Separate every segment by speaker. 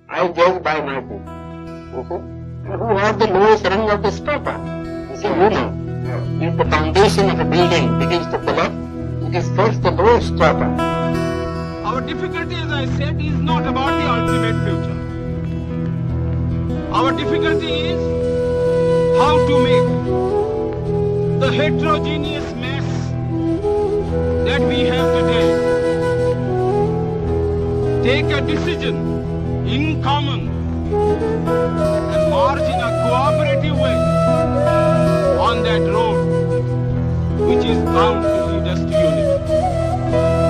Speaker 1: I judge by my book. You see? And Who has the lowest rung of this paper? You see, you know. If the foundation of a building begins to collapse, it is first the lowest strata.
Speaker 2: Our difficulty, as I said, is not about the ultimate future. Our difficulty is how to make the heterogeneous mess that we have today take a decision in common and march in a cooperative way on that road which is bound to lead us to unity.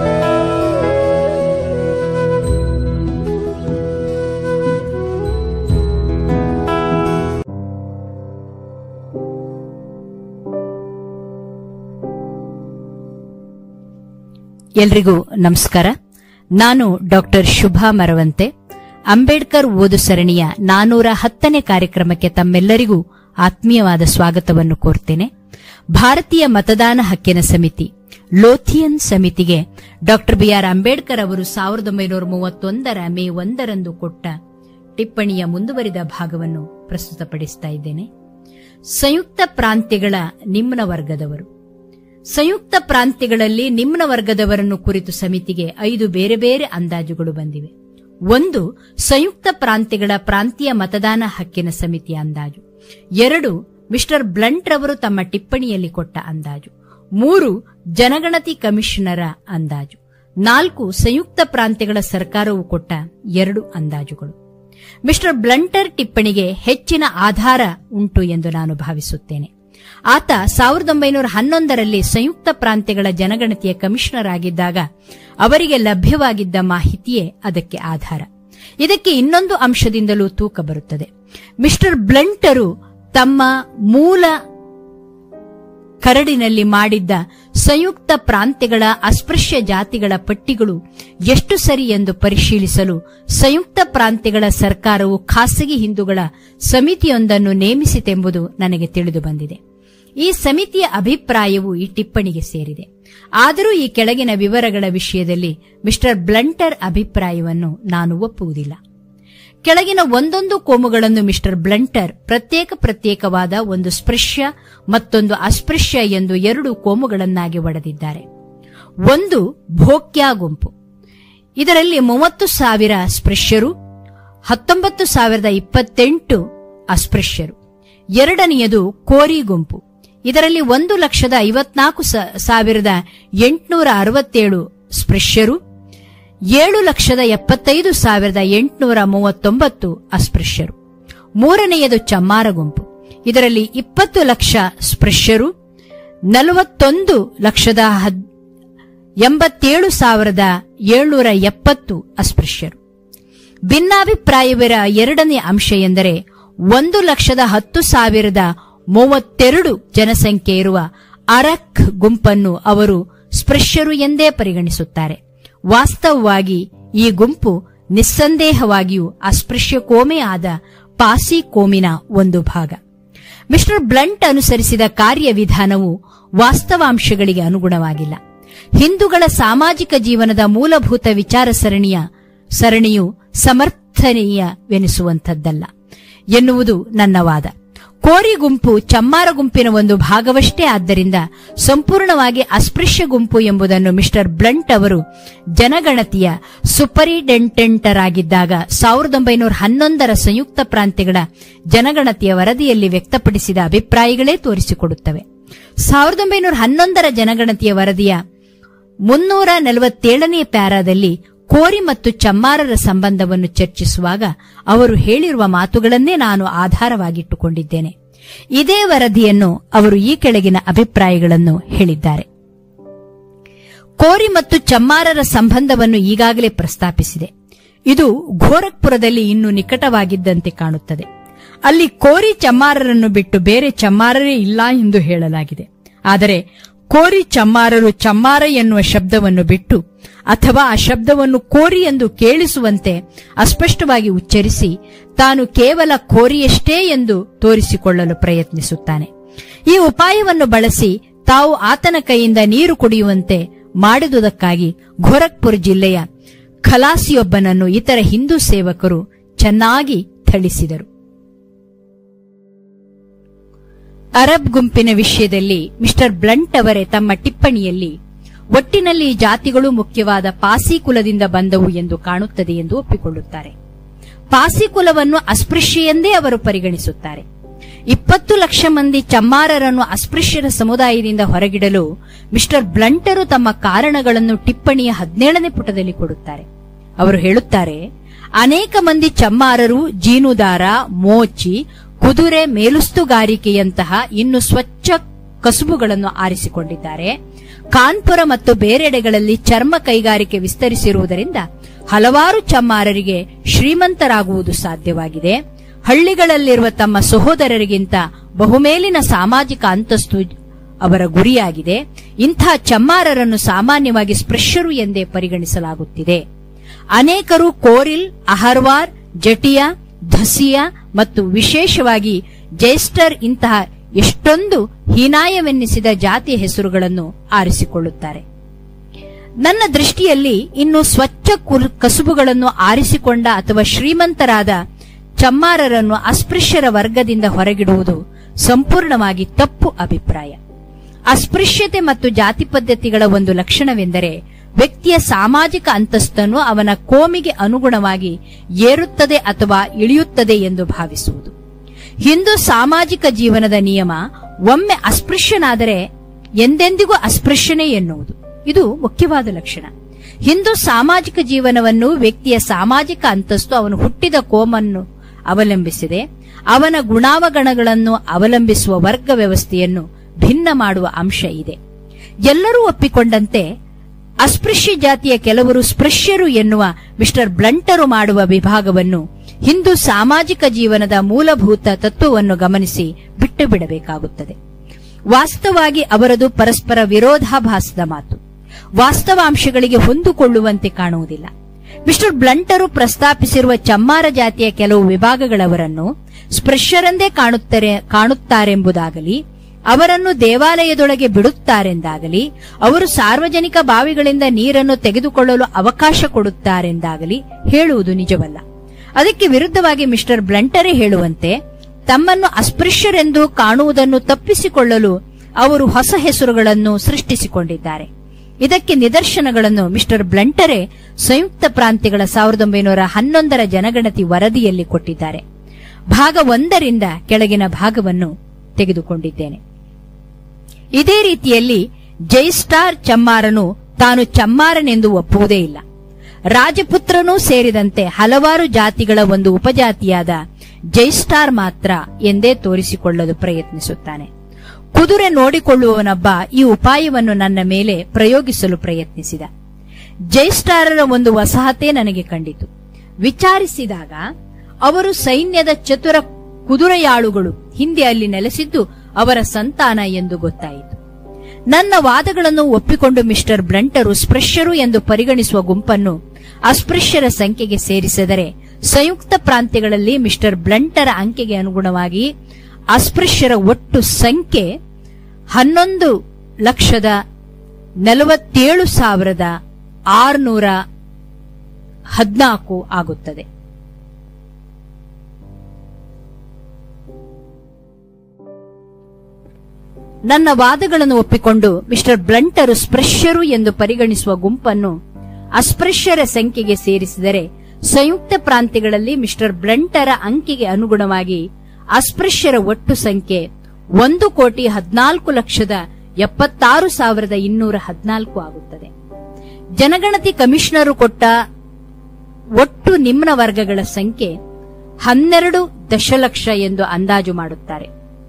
Speaker 3: ಎಲ್ರಿಗೂ ನಮಸ್ಕಾರ ನಾನು doctor Shubha Maravanthe Ambedkar ಓದು ಸರಣಿಯ ನಾನೂರ ಹತ್ತನೇ ಕಾರ್ಯಕ್ರಮಕ್ಕೆ ತಮ್ಮೆಲ್ಲರಿಗೂ ಆತ್ಮೀಯವಾದ ಸ್ವಾಗತವನ್ನು ಕೋರ್ತೇನೆ ಭಾರತೀಯ ಮತದಾನ ಹಕ್ಕಿನ ಸಮಿತಿ ಲೋಥಿಯನ್ ಸಮಿತಿಗೆ ಡಾಕ್ಟರ್ ಬಿಆರ್ ಅಂಬೇಡ್ಕರ್ ಅವರು ಸಾವಿರದ ಒಂಬೈನೂರ ಮೂವತ್ತೊಂದರ ಮೇ ಒಂದರಂದು ಕೊಟ್ಟ ಟಿಪ್ಪಣಿಯ ಮುಂದುವರಿದ ಭಾಗವನ್ನು ಪ್ರಸ್ತುತಪಡಿಸ್ತಾ ಇದ್ದೇನೆ ಸಂಯುಕ್ತ ಪ್ರಾಂತ್ಯಗಳ ನಿಮ್ನ ವರ್ಗದವರು ಸಂಯುಕ್ತ ಪ್ರಾಂತ್ಯಗಳಲ್ಲಿ ನಿಮ್ನ ವರ್ಗದವರನ್ನು ಕುರಿತು ಸಮಿತಿಗೆ ಐದು ಬೇರೆ ಬೇರೆ ಅಂದಾಜುಗಳು ಬಂದಿವೆ ಒಂದು ಸಂಯುಕ್ತ ಪ್ರಾಂತ್ಯಗಳ ಪ್ರಾಂತೀಯ ಮತದಾನ ಹಕ್ಕಿನ ಸಮಿತಿಯ ಅಂದಾಜು ಎರಡು ಮಿಸ್ಟರ್ ಬ್ಲಂಟ್ ರವರು ತಮ್ಮ ಟಿಪ್ಪಣಿಯಲ್ಲಿ ಕೊಟ್ಟ ಅಂದಾಜು ಮೂರು ಜನಗಣತಿ ಕಮಿಷನರ ಅಂದಾಜು ನಾಲ್ಕು ಸಂಯುಕ್ತ ಪ್ರಾಂತ್ಯಗಳ ಸರ್ಕಾರವು ಕೊಟ್ಟ ಎರಡು ಅಂದಾಜುಗಳು ಮಿಸ್ಟರ್ ಬ್ಲಂಟರ್ ಟಿಪ್ಪಣಿಗೆ ಹೆಚ್ಚಿನ ಆಧಾರ ಉಂಟು ಎಂದು ನಾನು ಭಾವಿಸುತ್ತೇನೆ ಆತ ಸಾವಿರದ ಒಂಬೈನೂರ ಹನ್ನೊಂದರಲ್ಲಿ ಸಂಯುಕ್ತ ಪ್ರಾಂತ್ಯಗಳ ಜನಗಣತಿಯ ಕಮಿಷನರ್ ಆಗಿದ್ದಾಗ ಅವರಿಗೆ ಲಭ್ಯವಾಗಿದ್ದ ಮಾಹಿತಿಯೇ ಅದಕ್ಕೆ ಆಧಾರ ಇದಕ್ಕೆ ಇನ್ನೊಂದು ಅಂಶದಿಂದಲೂ ತೂಕ ಬರುತ್ತದೆ ಮಿಸ್ಟರ್ ಬ್ಲಂಟರು ತಮ್ಮ ಮೂಲ ಕರಡಿನಲ್ಲಿ ಮಾಡಿದ್ದ ಸಂಯುಕ್ತ ಪ್ರಾಂತ್ಯಗಳ ಅಸ್ಪೃಶ್ಯ ಜಾತಿಗಳ ಪಟ್ಟಿಗಳು ಎಷ್ಟು ಸರಿ ಎಂದು ಪರಿಶೀಲಿಸಲು ಸಂಯುಕ್ತ ಪ್ರಾಂತ್ಯಗಳ ಸರ್ಕಾರವು ಖಾಸಗಿ ಹಿಂದೂಗಳ ಸಮಿತಿಯೊಂದನ್ನು ನೇಮಿಸಿತೆಂಬುದು ನನಗೆ ತಿಳಿದು ಬಂದಿದೆ ಈ ಸಮಿತಿಯ ಅಭಿಪ್ರಾಯವು ಈ ಟಿಪ್ಪಣಿಗೆ ಸೇರಿದೆ ಆದರೂ ಈ ಕೆಳಗಿನ ವಿವರಗಳ ವಿಷಯದಲ್ಲಿ ಮಿಸ್ಟರ್ ಬ್ಲಂಟರ್ ಅಭಿಪ್ರಾಯವನ್ನು ನಾನು ಒಪ್ಪುವುದಿಲ್ಲ ಕೆಳಗಿನ ಒಂದೊಂದು ಕೋಮುಗಳನ್ನು ಮಿಸ್ಟರ್ ಬ್ಲಂಟರ್ ಪ್ರತ್ಯೇಕ ಪ್ರತ್ಯೇಕವಾದ ಒಂದು ಸ್ಪೃಶ್ಯ ಮತ್ತೊಂದು ಅಸ್ಪೃಶ್ಯ ಎಂದು ಎರಡು ಕೋಮುಗಳನ್ನಾಗಿ ಒಡೆದಿದ್ದಾರೆ ಒಂದು ಭೋಕ್ಯಾ ಗುಂಪು ಇದರಲ್ಲಿ ಮೂವತ್ತು ಸಾವಿರ ಸ್ಪೃಶ್ಯರು ಹತ್ತೊಂಬತ್ತು ಸಾವಿರದ ಇಪ್ಪತ್ತೆಂಟು ಅಸ್ಪೃಶ್ಯರು ಎರಡನೆಯದು ಕೋರಿ ಗುಂಪು ಇದರಲ್ಲಿ ಒಂದು ಲಕ್ಷದ ಐವತ್ನಾಲ್ಕು ಸಾವಿರದ ಎಂಟುನೂರ ಅರವತ್ತೇಳು ಸ್ಪೃಶ್ಯರು ಏಳು ಲಕ್ಷದ ಎಪ್ಪತ್ತೈದು ಸಾವಿರದ ಎಂಟುನೂರ ಮೂವತ್ತೊಂಬತ್ತು ಅಸ್ಪೃಶ್ಯರು ಮೂರನೆಯದು ಚಮ್ಮಾರ ಗುಂಪು ಇದರಲ್ಲಿ ಇಪ್ಪತ್ತು ಲಕ್ಷ ಸ್ಪೃಶ್ಯರು ನಲವತ್ತೊಂದು ಲಕ್ಷದ ಎಂಬತ್ತೇಳು ಸಾವಿರದ ಏಳ್ನೂರ ಎಪ್ಪತ್ತು ಅಸ್ಪೃಶ್ಯರು ಭಿನ್ನಾಭಿಪ್ರಾಯವಿರ ಎರಡನೇ ಅಂಶ ಎಂದರೆ ಒಂದು ಲಕ್ಷದ ಹತ್ತು ಸಾವಿರದ ಮೂವತ್ತೆರಡು ಜನಸಂಖ್ಯೆ ಇರುವ ಅರಕ್ ಗುಂಪನ್ನು ಅವರು ಸ್ಪೃಶ್ಯರು ಎಂದೇ ಪರಿಗಣಿಸುತ್ತಾರೆ ವಾಸ್ತವವಾಗಿ ಈ ಗುಂಪು ನಿಸ್ಸಂದೇಹವಾಗಿಯೂ ಅಸ್ಪೃಶ್ಯ ಕೋಮೆ ಆದ ಪಾಸಿ ಕೋಮಿನ ಒಂದು ಭಾಗ ಮಿಸ್ಟರ್ ಬ್ಲಂಟ್ ಅನುಸರಿಸಿದ ಕಾರ್ಯವಿಧಾನವು ವಾಸ್ತವಾಂಶಗಳಿಗೆ ಅನುಗುಣವಾಗಿಲ್ಲ ಹಿಂದೂಗಳ ಸಾಮಾಜಿಕ ಜೀವನದ ಮೂಲಭೂತ ವಿಚಾರ ಸರಣಿಯ ಸರಣಿಯು ಸಮರ್ಥನೀಯವೆನಿಸುವಂಥದ್ದಲ್ಲ ಎನ್ನುವುದು ನನ್ನ ವಾದ ಕೋರಿ ಗುಂಪು ಚಮ್ಮಾರ ಗುಂಪಿನ ಒಂದು ಭಾಗವಷ್ಟೇ ಆದ್ದರಿಂದ ಸಂಪೂರ್ಣವಾಗಿ ಅಸ್ಪೃಶ್ಯ ಗುಂಪು ಎಂಬುದನ್ನು ಮಿಸ್ಟರ್ ಬ್ಲಂಟ್ ಅವರು ಜನಗಣತಿಯ ಸುಪರಿಡೆಂಟೆಂಟರ್ ಆಗಿದ್ದಾಗ ಸಾವಿರದ ಒಂಬೈನೂರ ಹನ್ನೊಂದರ ಸಂಯುಕ್ತ ಪ್ರಾಂತ್ಯಗಳ ಜನಗಣತಿಯ ವರದಿಯಲ್ಲಿ ವ್ಯಕ್ತಪಡಿಸಿದ ಅಭಿಪ್ರಾಯಗಳೇ ತೋರಿಸಿಕೊಡುತ್ತವೆ ಸಾವಿರದ ಒಂಬೈನೂರ ಹನ್ನೊಂದರ ಜನಗಣತಿಯ ವರದಿಯ ಮುನ್ನೂರ ನಲವತ್ತೇಳನೇ ಪ್ಯಾರಾದಲ್ಲಿ ಕೋರಿ ಮತ್ತು ಚಮ್ಮಾರರ ಸಂಬಂಧವನ್ನು ಚರ್ಚಿಸುವಾಗ ಅವರು ಹೇಳಿರುವ ಮಾತುಗಳನ್ನೇ ನಾನು ಆಧಾರವಾಗಿಟ್ಟುಕೊಂಡಿದ್ದೇನೆ ಇದೇ ವರದಿಯನ್ನು ಅವರು ಈ ಕೆಳಗಿನ ಅಭಿಪ್ರಾಯಗಳನ್ನು ಹೇಳಿದ್ದಾರೆ ಕೋರಿ ಮತ್ತು ಚಮ್ಮಾರರ ಸಂಬಂಧವನ್ನು ಈಗಾಗಲೇ ಪ್ರಸ್ತಾಪಿಸಿದೆ ಇದು ಗೋರಖ್ಪುರದಲ್ಲಿ ಇನ್ನೂ ನಿಕಟವಾಗಿದ್ದಂತೆ ಕಾಣುತ್ತದೆ ಅಲ್ಲಿ ಕೋರಿ ಚಮ್ಮಾರರನ್ನು ಬಿಟ್ಟು ಬೇರೆ ಚಮ್ಮಾರರೇ ಇಲ್ಲ ಎಂದು ಹೇಳಲಾಗಿದೆ ಆದರೆ ಕೋರಿ ಚಮ್ಮಾರರು ಚಮ್ಮಾರ ಎನ್ನುವ ಶಬ್ದವನ್ನು ಬಿಟ್ಟು ಅಥವಾ ಆ ಶಬ್ದವನ್ನು ಕೋರಿ ಎಂದು ಕೇಳಿಸುವಂತೆ ಅಸ್ಪಷ್ಟವಾಗಿ ಉಚ್ಚರಿಸಿ ತಾನು ಕೇವಲ ಕೋರಿಯಷ್ಟೇ ಎಂದು ತೋರಿಸಿಕೊಳ್ಳಲು ಪ್ರಯತ್ನಿಸುತ್ತಾನೆ ಈ ಉಪಾಯವನ್ನು ಬಳಸಿ ತಾವು ಆತನ ಕೈಯಿಂದ ನೀರು ಕುಡಿಯುವಂತೆ ಮಾಡಿದುದಕ್ಕಾಗಿ ಗೋರಖ್ಪುರ ಜಿಲ್ಲೆಯ ಖಲಾಸಿಯೊಬ್ಬನನ್ನು ಇತರ ಹಿಂದೂ ಸೇವಕರು ಚೆನ್ನಾಗಿ ಥಳಿಸಿದರು ಅರಬ್ ಗುಂಪಿನ ವಿಷಯದಲ್ಲಿ ಮಿಸ್ಟರ್ ಬ್ಲಂಟ್ ಅವರೇ ತಮ್ಮ ಟಿಪ್ಪಣಿಯಲ್ಲಿ ಒಟ್ಟಿನಲ್ಲಿ ಈ ಜಾತಿಗಳು ಮುಖ್ಯವಾದ ಪಾಸಿ ಕುಲದಿಂದ ಬಂದವು ಎಂದು ಕಾಣುತ್ತದೆ ಎಂದು ಒಪ್ಪಿಕೊಳ್ಳುತ್ತಾರೆ ಪಾಸಿ ಕುಲವನ್ನು ಅಸ್ಪೃಶ್ಯ ಎಂದೇ ಅವರು ಪರಿಗಣಿಸುತ್ತಾರೆ ಇಪ್ಪತ್ತು ಲಕ್ಷ ಮಂದಿ ಚಮ್ಮಾರರನ್ನು ಅಸ್ಪೃಶ್ಯರ ಸಮುದಾಯದಿಂದ ಹೊರಗಿಡಲು ಮಿಸ್ಟರ್ ಬ್ಲಂಟರು ತಮ್ಮ ಕಾರಣಗಳನ್ನು ಟಿಪ್ಪಣಿಯ ಹದಿನೇಳನೇ ಪುಟದಲ್ಲಿ ಕೊಡುತ್ತಾರೆ ಅವರು ಹೇಳುತ್ತಾರೆ ಅನೇಕ ಮಂದಿ ಚಮ್ಮಾರರು ಜೀನುದಾರ ಮೋಚಿ ಕುದುರೆ ಮೇಲುಸ್ತುಗಾರಿಕೆಯಂತಹ ಇನ್ನು ಸ್ವಚ್ಛ ಕಸುಬುಗಳನ್ನು ಆರಿಸಿಕೊಂಡಿದ್ದಾರೆ ಕಾನ್ಪುರ ಮತ್ತು ಬೇರೆಡೆಗಳಲ್ಲಿ ಚರ್ಮ ಕೈಗಾರಿಕೆ ವಿಸ್ತರಿಸಿರುವುದರಿಂದ ಹಲವಾರು ಚಮ್ಮಾರರಿಗೆ ಶ್ರೀಮಂತರಾಗುವುದು ಸಾಧ್ಯವಾಗಿದೆ ಹಳ್ಳಿಗಳಲ್ಲಿರುವ ತಮ್ಮ ಸಹೋದರರಿಗಿಂತ ಬಹುಮೇಲಿನ ಸಾಮಾಜಿಕ ಅಂತಸ್ತು ಅವರ ಗುರಿಯಾಗಿದೆ ಇಂಥ ಚಮ್ಮಾರರನ್ನು ಸಾಮಾನ್ಯವಾಗಿ ಸ್ಪೃಶ್ಯರು ಎಂದೇ ಪರಿಗಣಿಸಲಾಗುತ್ತಿದೆ ಅನೇಕರು ಕೋರಿಲ್ ಅಹರ್ವಾರ್ ಜಟಿಯಾ ಧಸಿಯಾ ಮತ್ತು ವಿಶೇಷವಾಗಿ ಜೈಸ್ಟರ್ ಇಂತಹ ಎಷ್ಟೊಂದು ಹೀನಾಯವೆನ್ನಿಸಿದ ಜಾತಿಯ ಹೆಸರುಗಳನ್ನು ಆರಿಸಿಕೊಳ್ಳುತ್ತಾರೆ ನನ್ನ ದೃಷ್ಟಿಯಲ್ಲಿ ಇನ್ನು ಸ್ವಚ್ಛ ಕುಲ್- ಕಸುಬುಗಳನ್ನು ಆರಿಸಿಕೊಂಡ ಅಥವಾ ಶ್ರೀಮಂತರಾದ ಚಮ್ಮಾರರನ್ನು ಅಸ್ಪೃಶ್ಯರ ವರ್ಗದಿಂದ ಹೊರಗಿಡುವುದು ಸಂಪೂರ್ಣವಾಗಿ ತಪ್ಪು ಅಭಿಪ್ರಾಯ ಅಸ್ಪೃಶ್ಯತೆ ಮತ್ತು ಜಾತಿ ಪದ್ಧತಿಗಳ ಒಂದು ಲಕ್ಷಣವೆಂದರೆ ವ್ಯಕ್ತಿಯ ಸಾಮಾಜಿಕ ಅಂತಸ್ತನ್ನು ಅವನ ಕೋಮಿಗೆ ಅನುಗುಣವಾಗಿ ಏರುತ್ತದೆ ಅಥವಾ ಇಳಿಯುತ್ತದೆ ಎಂದು ಭಾವಿಸುವುದು ಹಿಂದೂ ಸಾಮಾಜಿಕ ಜೀವನದ ನಿಯಮ ಒಮ್ಮೆ ಅಸ್ಪೃಶ್ಯನಾದರೆ ಎಂದೆಂದಿಗೂ ಅಸ್ಪೃಶ್ಯನೇ ಎನ್ನುವುದು ಇದು ಮುಖ್ಯವಾದ ಲಕ್ಷಣ ಹಿಂದೂ ಸಾಮಾಜಿಕ ಜೀವನವನ್ನು ವ್ಯಕ್ತಿಯ ಸಾಮಾಜಿಕ ಅಂತಸ್ತು ಅವನು ಹುಟ್ಟಿದ ಕೋಮನ್ನು ಅವಲಂಬಿಸಿದೆ ಅವನ ಗುಣಾವಗಣಗಳನ್ನು ಅವಲಂಬಿಸುವ ವರ್ಗ ವ್ಯವಸ್ಥೆಯನ್ನು ಭಿನ್ನ ಮಾಡುವ ಅಂಶ ಇದೆ ಎಲ್ಲರೂ ಒಪ್ಪಿಕೊಂಡಂತೆ ಅಸ್ಪೃಶ್ಯ ಜಾತಿಯ ಕೆಲವರು ಸ್ಪೃಶ್ಯರು ಎನ್ನುವ ಮಿಸ್ಟರ್ ಬ್ಲಂಟರು ಮಾಡುವ ವಿಭಾಗವನ್ನು ಹಿಂದೂ ಸಾಮಾಜಿಕ ಜೀವನದ ಮೂಲಭೂತ ತತ್ವವನ್ನು ಗಮನಿಸಿ ಬಿಟ್ಟು ಬಿಡಬೇಕಾಗುತ್ತದೆ ವಾಸ್ತವವಾಗಿ ಅವರದು ಪರಸ್ಪರ ವಿರೋಧಾಭಾಸದ ಮಾತು ವಾಸ್ತವಾಂಶಗಳಿಗೆ ಹೊಂದಿಕೊಳ್ಳುವಂತೆ ಕಾಣುವುದಿಲ್ಲ ಮಿಸ್ಟರ್ ಬ್ಲಂಟರು ಪ್ರಸ್ತಾಪಿಸಿರುವ ಚಮ್ಮಾರ ಜಾತಿಯ ಕೆಲವು ವಿಭಾಗಗಳವರನ್ನು ಸ್ಪೃಶ್ಯರೆಂದೇ ಕಾಣುತ್ತಾರೆ ಕಾಣುತ್ತಾರೆಂಬುದಾಗಲಿ ಅವರನ್ನು ದೇವಾಲಯದೊಳಗೆ ಬಿಡುತ್ತಾರೆಂದಾಗಲಿ ಅವರು ಸಾರ್ವಜನಿಕ ಬಾವಿಗಳಿಂದ ನೀರನ್ನು ತೆಗೆದುಕೊಳ್ಳಲು ಅವಕಾಶ ಕೊಡುತ್ತಾರೆಂದಾಗಲಿ ಹೇಳುವುದು ನಿಜವಲ್ಲ ಅದಕ್ಕೆ ವಿರುದ್ಧವಾಗಿ ಮಿಸ್ಟರ್ ಬ್ಲಂಟರೇ ಹೇಳುವಂತೆ ತಮ್ಮನ್ನು ಅಸ್ಪೃಶ್ಯರೆಂದು ಕಾಣುವುದನ್ನು ತಪ್ಪಿಸಿಕೊಳ್ಳಲು ಅವರು ಹೊಸ ಹೆಸರುಗಳನ್ನು ಸೃಷ್ಟಿಸಿಕೊಂಡಿದ್ದಾರೆ ಇದಕ್ಕೆ ನಿದರ್ಶನಗಳನ್ನು ಮಿಸ್ಟರ್ ಬ್ಲಂಟರೇ ಸಂಯುಕ್ತ ಪ್ರಾಂತ್ಯಗಳ ಸಾವಿರದ ಒಂಬೈನೂರ ಹನ್ನೊಂದರ ಜನಗಣತಿ ವರದಿಯಲ್ಲಿ ಕೊಟ್ಟಿದ್ದಾರೆ ಭಾಗ ಒಂದರಿಂದ ಕೆಳಗಿನ ಭಾಗವನ್ನು ತೆಗೆದುಕೊಂಡಿದ್ದೇನೆ ಇದೇ ರೀತಿಯಲ್ಲಿ ಜೈಸ್ಟಾರ್ ಚಮ್ಮಾರನು ತಾನು ಚಮ್ಮಾರನೆಂದು ಒಪ್ಪುವುದೇ ಇಲ್ಲ ರಾಜಪುತ್ರನೂ ಸೇರಿದಂತೆ ಹಲವಾರು ಜಾತಿಗಳ ಒಂದು ಉಪಜಾತಿಯಾದ ಜೈಸ್ಟಾರ್ ಮಾತ್ರ ಎಂದೇ ತೋರಿಸಿಕೊಳ್ಳಲು ಪ್ರಯತ್ನಿಸುತ್ತಾನೆ ಕುದುರೆ ನೋಡಿಕೊಳ್ಳುವವನೊಬ್ಬ ಈ ಉಪಾಯವನ್ನು ನನ್ನ ಮೇಲೆ ಪ್ರಯೋಗಿಸಲು ಪ್ರಯತ್ನಿಸಿದ ಜೈಸ್ಟಾರರ ಒಂದು ವಸಾಹತೆ ನನಗೆ ಕಂಡಿತು ವಿಚಾರಿಸಿದಾಗ ಅವರು ಸೈನ್ಯದ ಚತುರ ಕುದುರೆಯಾಳುಗಳು ಹಿಂದೆ ಅಲ್ಲಿ ನೆಲೆಸಿದ್ದು ಅವರ ಸಂತಾನ ಎಂದು ಗೊತ್ತಾಯಿತು ನನ್ನ ವಾದಗಳನ್ನು ಒಪ್ಪಿಕೊಂಡು ಮಿಸ್ಟರ್ ಬ್ಲಂಟರು ಸ್ಪೃಶ್ಯರು ಎಂದು ಪರಿಗಣಿಸುವ ಗುಂಪನ್ನು ಅಸ್ಪೃಶ್ಯರ ಸಂಖ್ಯೆಗೆ ಸೇರಿಸಿದರೆ ಸಂಯುಕ್ತ ಪ್ರಾಂತ್ಯಗಳಲ್ಲಿ ಮಿಸ್ಟರ್ ಬ್ಲಂಟರ ಅಂಕೆಗೆ ಅನುಗುಣವಾಗಿ ಅಸ್ಪೃಶ್ಯರ ಒಟ್ಟು ಸಂಖ್ಯೆ ಹನ್ನೊಂದು ಲಕ್ಷದ ನಲವತ್ತೇಳು ಸಾವಿರದ ಆರುನೂರ ಹದ್ನಾಲ್ಕು ಆಗುತ್ತದೆ ನನ್ನ ವಾದಗಳನ್ನು ಒಪ್ಪಿಕೊಂಡು ಮಿಸ್ಟರ್ ಬ್ಲಂಟರು ಸ್ಪೃಶ್ಯರು ಎಂದು ಪರಿಗಣಿಸುವ ಗುಂಪನ್ನು ಅಸ್ಪೃಶ್ಯರ ಸಂಖ್ಯೆಗೆ ಸೇರಿಸಿದರೆ ಸಂಯುಕ್ತ ಪ್ರಾಂತ್ಯಗಳಲ್ಲಿ ಮಿಸ್ಟರ್ ಬ್ಲಂಟರ ಅಂಕೆಗೆ ಅನುಗುಣವಾಗಿ ಅಸ್ಪೃಶ್ಯರ ಒಟ್ಟು ಸಂಖ್ಯೆ ಒಂದು ಕೋಟಿ ಹದಿನಾಲ್ಕು ಲಕ್ಷದ ಎಪ್ಪತ್ತಾರು ಸಾವಿರದ ಇನ್ನೂರ ಹದಿನಾಲ್ಕು ಆಗುತ್ತದೆ ಜನಗಣತಿ ಕಮಿಷನರು ಕೊಟ್ಟ ಒಟ್ಟು ನಿಮ್ನ ವರ್ಗಗಳ ಸಂಖ್ಯೆ ಹನ್ನೆರಡು ದಶಲಕ್ಷ ಎಂದು ಅಂದಾಜು ಮಾಡುತ್ತಾರೆ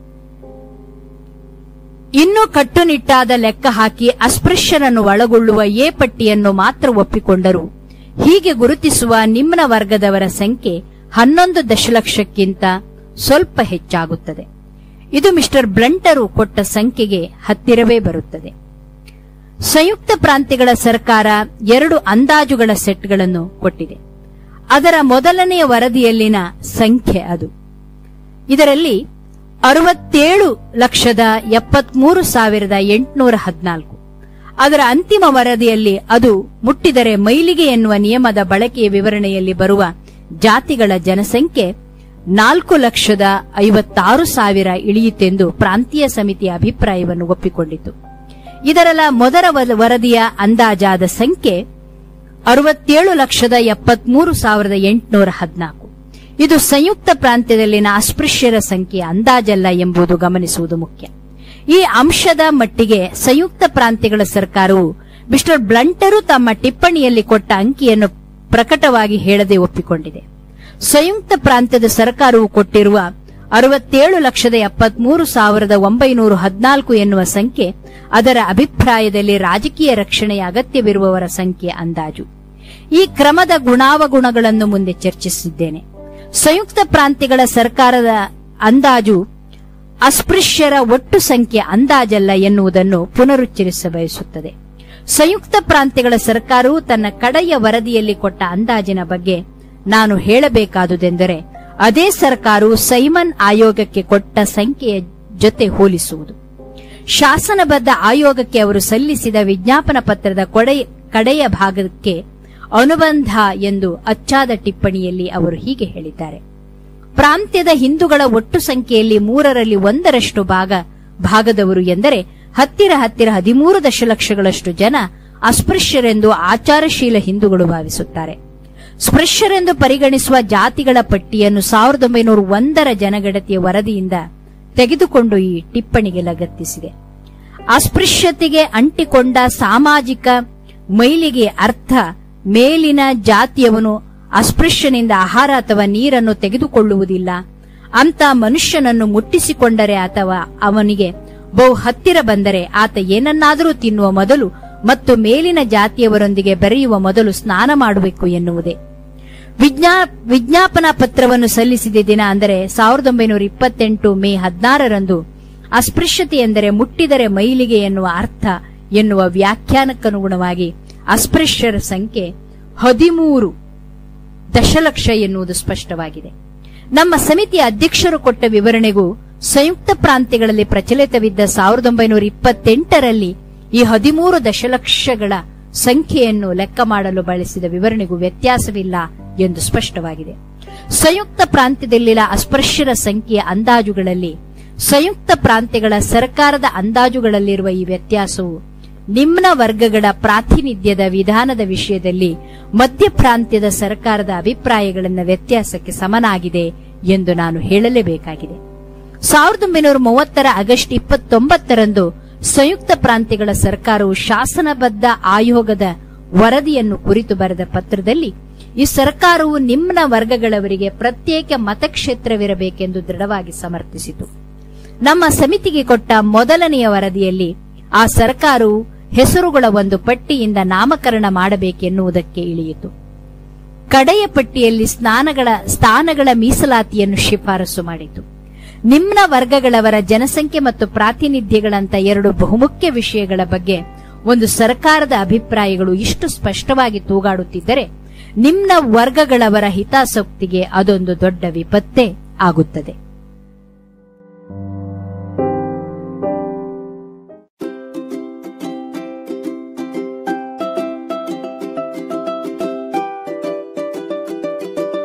Speaker 3: ಇನ್ನು ಕಟ್ಟುನಿಟ್ಟಾದ ಲೆಕ್ಕ ಹಾಕಿ ಅಸ್ಪೃಶ್ಯರನ್ನು ಒಳಗೊಳ್ಳುವ ಎ ಪಟ್ಟಿಯನ್ನು ಮಾತ್ರ ಒಪ್ಪಿಕೊಂಡರು ಹೀಗೆ ಗುರುತಿಸುವ ನಿಮ್ನ ವರ್ಗದವರ ಸಂಖ್ಯೆ ಹನ್ನೊಂದು ದಶಲಕ್ಷಕ್ಕಿಂತ ಸ್ವಲ್ಪ ಹೆಚ್ಚಾಗುತ್ತದೆ ಇದು ಮಿಸ್ಟರ್ ಬ್ಲಂಟರು ಕೊಟ್ಟ ಸಂಖ್ಯೆಗೆ ಹತ್ತಿರವೇ ಬರುತ್ತದೆ ಸಂಯುಕ್ತ ಪ್ರಾಂತ್ಯಗಳ ಸರ್ಕಾರ ಎರಡು ಅಂದಾಜುಗಳ ಸೆಟ್ಗಳನ್ನು ಕೊಟ್ಟಿದೆ ಅದರ ಮೊದಲನೆಯ ವರದಿಯಲ್ಲಿನ ಸಂಖ್ಯೆ ಅದು ಇದರಲ್ಲಿ ಅರವತ್ತೇಳು ಲಕ್ಷದ ಎಪ್ಪತ್ಮೂರು ಸಾವಿರದ ಎಂಟುನೂರ ಹದಿನಾಲ್ಕು ಅದರ ಅಂತಿಮ ವರದಿಯಲ್ಲಿ ಅದು ಮುಟ್ಟಿದರೆ ಮೈಲಿಗೆ ಎನ್ನುವ ನಿಯಮದ ಬಳಕೆಯ ವಿವರಣೆಯಲ್ಲಿ ಬರುವ ಜಾತಿಗಳ ಜನಸಂಖ್ಯೆ ನಾಲ್ಕು ಲಕ್ಷದ ಐವತ್ತಾರು ಸಾವಿರ ಇಳಿಯಿತೆಂದು ಪ್ರಾಂತೀಯ ಸಮಿತಿಯ ಅಭಿಪ್ರಾಯವನ್ನು ಒಪ್ಪಿಕೊಂಡಿತು ಇದರಲ್ಲ ಮೊದಲ ವರ- ವರದಿಯ ಅಂದಾಜಾದ ಸಂಖ್ಯೆ ಅರವತ್ತೇಳು ಲಕ್ಷದ ಎಪ್ಪತ್ಮೂರು ಸಾವಿರದ ಎಂಟುನೂರ ಹದಿನಾಲ್ಕು ಇದು ಸಂಯುಕ್ತ ಪ್ರಾಂತ್ಯದಲ್ಲಿನ ಅಸ್ಪೃಶ್ಯರ ಸಂಖ್ಯೆ ಅಂದಾಜಲ್ಲ ಎಂಬುದು ಗಮನಿಸುವುದು ಮುಖ್ಯ ಈ ಅಂಶದ ಮಟ್ಟಿಗೆ ಸಂಯುಕ್ತ ಪ್ರಾಂತ್ಯಗಳ ಸರ್ಕಾರವು ಮಿಸ್ಟರ್ ಬ್ಲಂಟರು ತಮ್ಮ ಟಿಪ್ಪಣಿಯಲ್ಲಿ ಕೊಟ್ಟ ಅಂಕಿಯನ್ನು ಪ್ರಕಟವಾಗಿ ಹೇಳದೆ ಒಪ್ಪಿಕೊಂಡಿದೆ ಸಂಯುಕ್ತ ಪ್ರಾಂತ್ಯದ ಸರ್ಕಾರವು ಕೊಟ್ಟಿರುವ ಅರವತ್ತೇಳು ಲಕ್ಷದ ಎಪ್ಪತ್ಮೂರು ಸಾವಿರದ ಒಂಬೈನೂರ ಹದಿನಾಲ್ಕು ಎನ್ನುವ ಸಂಖ್ಯೆ ಅದರ ಅಭಿಪ್ರಾಯದಲ್ಲಿ ರಾಜಕೀಯ ರಕ್ಷಣೆಯ ಅಗತ್ಯವಿರುವವರ ಸಂಖ್ಯೆ ಅಂದಾಜು ಈ ಕ್ರಮದ ಗುಣಾವಗುಣಗಳನ್ನು ಮುಂದೆ ಚರ್ಚಿಸಿದ್ದೇನೆ ಸಂಯುಕ್ತ ಪ್ರಾಂತ್ಯಗಳ ಸರ್ಕಾರದ ಅಂದಾಜು ಅಸ್ಪೃಶ್ಯರ ಒಟ್ಟು ಸಂಖ್ಯೆ ಅಂದಾಜಲ್ಲ ಎನ್ನುವುದನ್ನು ಪುನರುಚ್ಚರಿಸ ಬಯಸುತ್ತದೆ ಸಂಯುಕ್ತ ಪ್ರಾಂತ್ಯಗಳ ಸರ್ಕಾರವು ತನ್ನ ಕಡೆಯ ವರದಿಯಲ್ಲಿ ಕೊಟ್ಟ ಅಂದಾಜಿನ ಬಗ್ಗೆ ನಾನು ಹೇಳಬೇಕಾದುದೆಂದರೆ ಅದೇ ಸರ್ಕಾರವು ಸೈಮನ್ ಆಯೋಗಕ್ಕೆ ಕೊಟ್ಟ ಸಂಖ್ಯೆಯ ಜೊತೆ ಹೋಲಿಸುವುದು ಶಾಸನಬದ್ಧ ಆಯೋಗಕ್ಕೆ ಅವರು ಸಲ್ಲಿಸಿದ ವಿಜ್ಞಾಪನ ಪತ್ರದ ಕೊಡೆ- ಕಡೆಯ ಭಾಗಕ್ಕೆ ಅನುಬಂಧ ಎಂದು ಅಚ್ಚಾದ ಟಿಪ್ಪಣಿಯಲ್ಲಿ ಅವರು ಹೀಗೆ ಹೇಳಿದ್ದಾರೆ ಪ್ರಾಂತ್ಯದ ಹಿಂದೂಗಳ ಒಟ್ಟು ಸಂಖ್ಯೆಯಲ್ಲಿ ಮೂರರಲ್ಲಿ ಒಂದರಷ್ಟು ಭಾಗ ಭಾಗದವರು ಎಂದರೆ ಹತ್ತಿರ ಹತ್ತಿರ ಹದಿಮೂರು ದಶಲಕ್ಷಗಳಷ್ಟು ಜನ ಅಸ್ಪೃಶ್ಯರೆಂದು ಆಚಾರಶೀಲ ಹಿಂದೂಗಳು ಭಾವಿಸುತ್ತಾರೆ ಸ್ಪೃಶ್ಯರೆಂದು ಪರಿಗಣಿಸುವ ಜಾತಿಗಳ ಪಟ್ಟಿಯನ್ನು ಸಾವಿರದ ಒಂಬೈನೂರ ಒಂದರ ಜನಗಣತಿಯ ವರದಿಯಿಂದ ತೆಗೆದುಕೊಂಡು ಈ ಟಿಪ್ಪಣಿಗೆ ಲಗತ್ತಿಸಿದೆ ಅಸ್ಪೃಶ್ಯತೆಗೆ ಅಂಟಿಕೊಂಡ ಸಾಮಾಜಿಕ ಮೈಲಿಗೆ ಅರ್ಥ ಮೇಲಿನ ಜಾತಿಯವನು ಅಸ್ಪೃಶ್ಯನಿಂದ ಆಹಾರ ಅಥವಾ ನೀರನ್ನು ತೆಗೆದುಕೊಳ್ಳುವುದಿಲ್ಲ ಅಂತ ಮನುಷ್ಯನನ್ನು ಮುಟ್ಟಿಸಿಕೊಂಡರೆ ಅಥವಾ ಅವನಿಗೆ ಬಹು ಹತ್ತಿರ ಬಂದರೆ ಆತ ಏನನ್ನಾದರೂ ತಿನ್ನುವ ಮೊದಲು ಮತ್ತು ಮೇಲಿನ ಜಾತಿಯವರೊಂದಿಗೆ ಬೆರೆಯುವ ಮೊದಲು ಸ್ನಾನ ಮಾಡಬೇಕು ಎನ್ನುವುದೇ ವಿಜ್ಞಾ ವಿಜ್ಞಾಪನಾ ಪತ್ರವನ್ನು ಸಲ್ಲಿಸಿದ ದಿನ ಅಂದರೆ ಸಾವಿರದ ಒಂಬೈನೂರ ಇಪ್ಪತ್ತೆಂಟು ಮೇ ಹದಿನಾರರಂದು ಅಸ್ಪೃಶ್ಯತೆ ಎಂದರೆ ಮುಟ್ಟಿದರೆ ಮೈಲಿಗೆ ಎನ್ನುವ ಅರ್ಥ ಎನ್ನುವ ವ್ಯಾಖ್ಯಾನಕ್ಕನುಗುಣವಾಗಿ ಅಸ್ಪೃಶ್ಯರ ಸಂಖ್ಯೆ ಹದಿಮೂರು ದಶಲಕ್ಷ ಎನ್ನುವುದು ಸ್ಪಷ್ಟವಾಗಿದೆ ನಮ್ಮ ಸಮಿತಿಯ ಅಧ್ಯಕ್ಷರು ಕೊಟ್ಟ ವಿವರಣೆಗೂ ಸಂಯುಕ್ತ ಪ್ರಾಂತ್ಯಗಳಲ್ಲಿ ಪ್ರಚಲಿತವಿದ್ದ ಸಾವಿರದ ಒಂಬೈನೂರ ಇಪ್ಪತ್ತೆಂಟರಲ್ಲಿ ಈ ಹದಿಮೂರು ದಶಲಕ್ಷಗಳ ಸಂಖ್ಯೆಯನ್ನು ಲೆಕ್ಕ ಮಾಡಲು ಬಳಸಿದ ವಿವರಣೆಗೂ ವ್ಯತ್ಯಾಸವಿಲ್ಲ ಎಂದು ಸ್ಪಷ್ಟವಾಗಿದೆ ಸಂಯುಕ್ತ ಪ್ರಾಂತ್ಯದಲ್ಲಿನ ಅಸ್ಪೃಶ್ಯರ ಸಂಖ್ಯೆಯ ಅಂದಾಜುಗಳಲ್ಲಿ ಸಂಯುಕ್ತ ಪ್ರಾಂತ್ಯಗಳ ಸರ್ಕಾರದ ಅಂದಾಜುಗಳಲ್ಲಿರುವ ಈ ವ್ಯತ್ಯಾಸವು ನಿಮ್ನ ವರ್ಗಗಳ ಪ್ರಾತಿನಿಧ್ಯದ ವಿಧಾನದ ವಿಷಯದಲ್ಲಿ ಮಧ್ಯ ಪ್ರಾಂತ್ಯದ ಸರ್ಕಾರದ ಅಭಿಪ್ರಾಯಗಳಿಂದ ವ್ಯತ್ಯಾಸಕ್ಕೆ ಸಮನಾಗಿದೆ ಎಂದು ನಾನು ಹೇಳಲೇಬೇಕಾಗಿದೆ ಸಾವಿರದ ಒಂಬೈನೂರ ಮೂವತ್ತರ ಆಗಸ್ಟ್ ಇಪ್ಪತ್ತೊಂಬತ್ತರಂದು ಸಂಯುಕ್ತ ಪ್ರಾಂತ್ಯಗಳ ಸರ್ಕಾರವು ಶಾಸನಬದ್ಧ ಆಯೋಗದ ವರದಿಯನ್ನು ಕುರಿತು ಬರೆದ ಪತ್ರದಲ್ಲಿ ಈ ಸರ್ಕಾರವು ನಿಮ್ನ ವರ್ಗಗಳವರಿಗೆ ಪ್ರತ್ಯೇಕ ಮತಕ್ಷೇತ್ರವಿರಬೇಕೆಂದು ದೃಢವಾಗಿ ಸಮರ್ಥಿಸಿತು ನಮ್ಮ ಸಮಿತಿಗೆ ಕೊಟ್ಟ ಮೊದಲನೆಯ ವರದಿಯಲ್ಲಿ ಆ ಸರ್ಕಾರವು ಹೆಸರುಗಳ ಒಂದು ಪಟ್ಟಿಯಿಂದ ನಾಮಕರಣ ಮಾಡಬೇಕೆನ್ನುವುದಕ್ಕೆ ಇಳಿಯಿತು ಕಡೆಯ ಪಟ್ಟಿಯಲ್ಲಿ ಸ್ನಾನಗಳ ಸ್ಥಾನಗಳ ಮೀಸಲಾತಿಯನ್ನು ಶಿಫಾರಸು ಮಾಡಿತು ನಿಮ್ನ ವರ್ಗಗಳವರ ಜನಸಂಖ್ಯೆ ಮತ್ತು ಪ್ರಾತಿನಿಧ್ಯಗಳಂತ ಎರಡು ಬಹುಮುಖ್ಯ ವಿಷಯಗಳ ಬಗ್ಗೆ ಒಂದು ಸರ್ಕಾರದ ಅಭಿಪ್ರಾಯಗಳು ಇಷ್ಟು ಸ್ಪಷ್ಟವಾಗಿ ತೂಗಾಡುತ್ತಿದ್ದರೆ ನಿಮ್ನ ವರ್ಗಗಳವರ ಹಿತಾಸಕ್ತಿಗೆ ಅದೊಂದು ದೊಡ್ಡ ವಿಪತ್ತೇ ಆಗುತ್ತದೆ